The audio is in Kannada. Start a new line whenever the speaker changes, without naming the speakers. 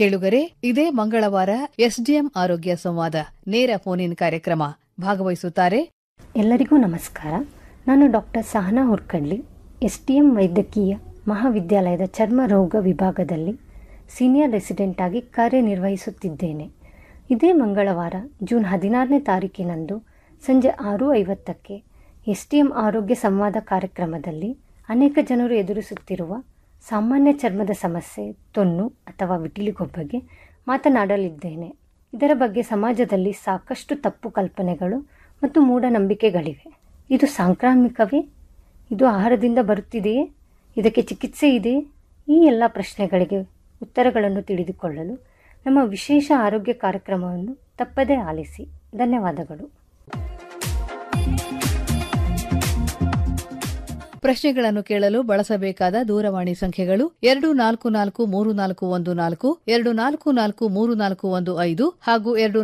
ಕೇಳುಗರೆ ಇದೇ ಮಂಗಳವಾರ ಎಸ್ಡಿಎಂ ಆರೋಗ್ಯ ಸಂವಾದ ನೇರ ಫೋನ್ ಕಾರ್ಯಕ್ರಮ ಭಾಗವಹಿಸುತ್ತಾರೆ
ಎಲ್ಲರಿಗೂ ನಮಸ್ಕಾರ ನಾನು doctor Sahana Hurakadli S D M ವೈದ್ಯಕೀಯ ಮಹಾವಿದ್ಯಾಲಯದ ಚರ್ಮ ರೋಗ ವಿಭಾಗದಲ್ಲಿ ಸೀನಿಯರ್ ರೆಸಿಡೆಂಟ್ ಆಗಿ ಕಾರ್ಯನಿರ್ವಹಿಸುತ್ತಿದ್ದೇನೆ ಇದೇ ಮಂಗಳವಾರ ಜೂನ್ ಹದಿನಾರನೇ ತಾರೀಕಿನಂದು ಸಂಜೆ ಆರು ಐವತ್ತಕ್ಕೆ ಎಸ್ ಟಿ ಎಂ ಆರೋಗ್ಯ ಸಂವಾದ ಕಾರ್ಯಕ್ರಮದಲ್ಲಿ ಅನೇಕ ಜನರು ಎದುರಿಸುತ್ತಿರುವ ಸಾಮಾನ್ಯ ಚರ್ಮದ ಸಮಸ್ಯೆ ತೊನ್ನು ಅಥವಾ ವಿಟಿಲಿಗೋ ಬಗ್ಗೆ ಮಾತನಾಡಲಿದ್ದೇನೆ ಇದರ ಬಗ್ಗೆ ಸಮಾಜದಲ್ಲಿ ಸಾಕಷ್ಟು ತಪ್ಪು ಕಲ್ಪನೆಗಳು ಮತ್ತು ಮೂಢನಂಬಿಕೆಗಳಿವೆ ಇದು ಸಾಂಕ್ರಾಮಿಕವೇ ಇದು ಆಹಾರದಿಂದ ಬರುತ್ತಿದೆಯೇ ಇದಕ್ಕೆ ಚಿಕಿತ್ಸೆ ಇದೆಯೇ ಈ ಎಲ್ಲ ಪ್ರಶ್ನೆಗಳಿಗೆ ಉತ್ತರಗಳನ್ನು ತಿಳಿದುಕೊಳ್ಳಲು ನಮ್ಮ ವಿಶೇಷ ಆರೋಗ್ಯ ಕಾರ್ಯಕ್ರಮವನ್ನು ತಪ್ಪದೇ ಆಲಿಸಿ ಧನ್ಯವಾದಗಳು
ಪ್ರಶ್ನೆಗಳನ್ನು ಕೇಳಲು ಬಳಸಬೇಕಾದ ದೂರವಾಣಿ ಸಂಖ್ಯೆಗಳು ಎರಡು ನಾಲ್ಕು ನಾಲ್ಕು ಮೂರು ನಾಲ್ಕು ಒಂದು ನಾಲ್ಕು ಎರಡು ನಾಲ್ಕು ನಾಲ್ಕು ಮೂರು ನಾಲ್ಕು ಒಂದು ಐದು ಹಾಗೂ ಎರಡು